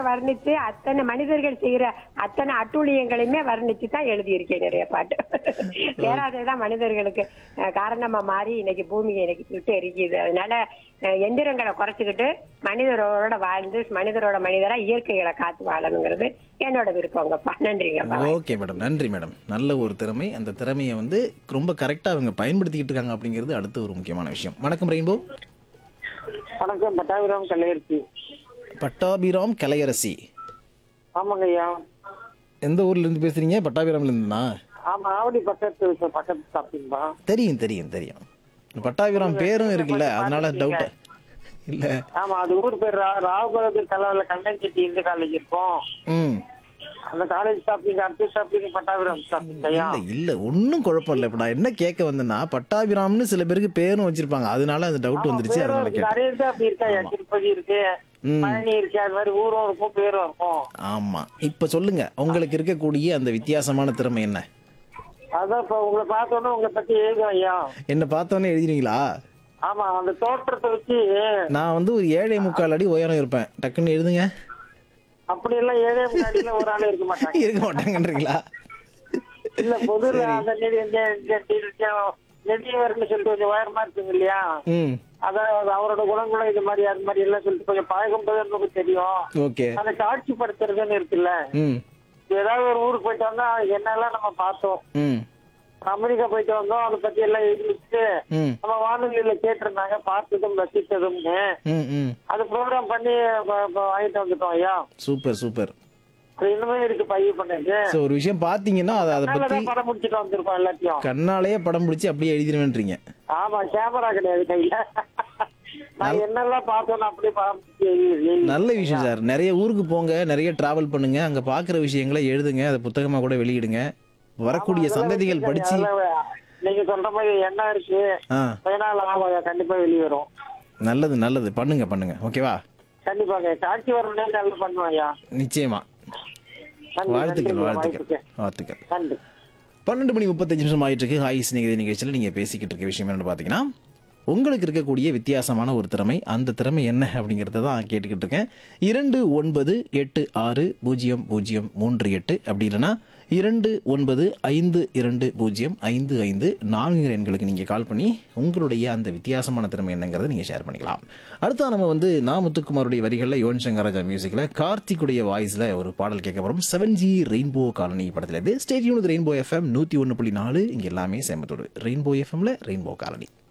வர்ணிச்சு அத்தனை மனிதர்கள் செய்யற அத்தனை அட்டூழியங்களையுமே வர்ணிச்சு தான் எழுதியிருக்கேன் நிறைய பாட்டு பேராததான் மனிதர்களுக்கு அஹ், காரணமா மாறி இன்னைக்கு பூமியை இன்னைக்கு சுட்டு எரிக்குது அதனால அஹ், எந்திரங்களை குறைச்சுக்கிட்டு மனிதரோட வாழ்ந்து மனிதரோட மனிதரா இயற்கைகளை காத்து வாழணுங்கிறது என்னோட விருப்பங்கப்பா நன்றிங்கப்பா ஓகே மேடம் நன்றி மேடம் நல்ல ஒரு திறமை அந்த திறமையை வந்து ரொம்ப கரெக்டாக அவங்க பயன்படுத்திக்கிட்டு இருக்காங்க அப்படிங்கிறது அடுத்த ஒரு முக்கியமான விஷயம் வணக்கம் ரெயின்போ வணக்கம் பட்டாபிராம் கல்லையர்த்தி பட்டாபிராம் கலையரசி ஆமாங்க ஐயா எந்த ஊர்ல இருந்து பேசுறீங்க பட்டாபிராம்ல இருந்துனா ஆமா ஆவடி பக்கத்து பக்கத்து சாப்பிட்டீங்களா தெரியும் தெரியும் தெரியும் பட்டாபிராம் பேரும் இருக்குல்ல அதனால டவுட் இல்ல ஆமா அது ஊர் பேர் ரா- ராவுபுரத்து தலைவரில் கண்ணன்செட்டி இந்து காலேஜ் இருக்கும் ம் அந்த காலேஜ் ஸ்டாப்பிங் அடுத்த ஸ்டாப்பிங் பட்டாபிராம் ஸ்டாப்பிங் ஐயா இல்ல இல்ல ஒன்றும் குழப்பம் இல்லை இப்போ நான் என்ன கேட்க வந்தேன்னா பட்டாபிராம்னு சில பேருக்கு பேரும் வச்சிருப்பாங்க அதனால அந்த டவுட் வந்துருச்சு பேரும் அதனால இருக்கு. கேட்டேன் நிறைய இருக்கு அப்படி இருக்கா ஐயா திருப்பதி இருக்கு ம். பழனி இருக்கு அது மாதிரி ஊரும் இருக்கும் பேரும் இருக்கும் ஆமா இப்ப சொல்லுங்க உங்களுக்கு இருக்கக்கூடிய அந்த வித்தியாசமான திறமை என்ன அதான் இப்ப உங்களை பார்த்தோன்னே உங்களை பத்தி எழுதும் ஐயா என்ன பார்த்தோன்னே எழுதினீங்களா ஆமா அந்த தோற்றத்தை வச்சு நான் வந்து ஒரு ஏழை முக்கால் அடி உயரம் இருப்பேன் டக்குன்னு எழுதுங்க அப்படி எல்லாம் ஏழே முன்னாடியில ஒரு ஆள் இருக்க மாட்டாங்க இருக்க மாட்டாங்கன்றீங்களா இல்ல பொதுல அந்த நெடி நெடியவர்னு சொல்லிட்டு கொஞ்சம் உயரமா இருக்குங்க இல்லையா ம் அதாவது அவரோட குணங்களும் இது மாதிரி அது மாதிரி எல்லாம் சொல்லிட்டு கொஞ்சம் பழகும்போது நமக்கு தெரியும் ஓகே அந்த காட்சிப்படுத்துறதுன்னு இருக்குல்ல ம் ஏதாவது ஒரு ஊருக்கு போயிட்டு வந்தா என்னெல்லாம் நம்ம பார்த்தோம் ம் அமெரிக்கா போயிட்டு வந்தோம் அதை பத்தி எல்லாம் எழுதி வச்சுட்டு ம் நம்ம வானொலியில கேட்டிருந்தாங்க பார்த்ததும் ரசித்ததும்னு ம் ம் அது ப்ரோக்ராம் பண்ணி ப- ப- வாங்கிட்டு வந்துட்டோம் ஐயா சூப்பர் சூப்பர் அது இன்னுமே இருக்கு பதிவு பண்ணது ஸோ ஒரு விஷயம் பார்த்தீங்கன்னா அதை அதை பற்றி அதனாலதான் படம் முடிச்சுட்டு வந்திருக்கோம் எல்லாத்தையும் கண்ணாலேயே படம் பிடிச்சி அப்படியே எழுதிடுவேன்றீங்க ஆமா கேமரா கிடையாது கையில நான் என்னெல்லாம் பார்த்தோன்னு அப்படியே பார்த்து எழுதி- எழுதி- நல்ல விஷயம் சார் நிறைய ஊருக்கு போங்க நிறைய டிராவல் பண்ணுங்க அங்க பாக்குற விஷயங்களை எழுதுங்க அதை புத்தகமா கூட வெளியிடுங்க வரக்கூடிய அதெல்லாம் சந்ததிகள் வச்சிருக்கேன். படிச்சு அதெல்லாம் நீங்க சொல்ற மாதிரி என்ன இருக்கு ஆ பதினாலு ஆகும் கண்டிப்பா வெளியே வரும் நல்லது நல்லது பண்ணுங்க பண்ணுங்க ஓகேவா கண்டிப்பாங்க காட்சி வரணும்னே நல்லா பண்ணுவோம் ஐயா நிச்சயமா நன்றி, வாழ்த்துக்கள் நன்றி, வாழ்த்துக்கள் வாய்ப்புக்கு. வாழ்த்துக்கள் நன்றி பன்னெண்டு மணி முப்பத்தஞ்சு நிமிஷம் ஆயிட்டு இருக்கு ஹாய் சிநேகிதி நிகழ்ச்சியில் நீங்கள் பேசிக்கிட்டு இருக்க விஷயம் என்னன்னு பார்த்தீங்கன்னா உங்களுக்கு இருக்கக்கூடிய வித்தியாசமான ஒரு திறமை அந்த திறமை என்ன அப்படிங்கிறத தான் கேட்டுக்கிட்டு இருக்கேன் இரண்டு ஒன்பது எட்டு ஆறு பூஜ்ஜியம் பூஜ்ஜியம் மூன்று எட்டு அப்படி இல்லைன்னா இரண்டு ஒன்பது ஐந்து இரண்டு பூஜ்ஜியம் ஐந்து ஐந்து நான்கு எண்களுக்கு நீங்கள் கால் பண்ணி உங்களுடைய அந்த வித்தியாசமான திறமை என்னங்கிறத நீங்கள் ஷேர் பண்ணிக்கலாம் அடுத்தா நம்ம வந்து நா முத்துக்குமாருடைய வரிகளில் யுவன் சங்கர் ராஜா மியூசிக்கில் கார்த்திக்குடைய வாய்ஸில் ஒரு பாடல் கேட்க போகிறோம் செவன் ஜி ரெயின்போ காலனி படத்தில் இது ஸ்டேடியம் ரெயின்போ எஃப்எம் நூற்றி ஒன்று புள்ளி நாலு இங்கே எல்லாமே சேமத்தோடு ரெயின்போ எஃப்எம்ல ரெயின்போ காலனி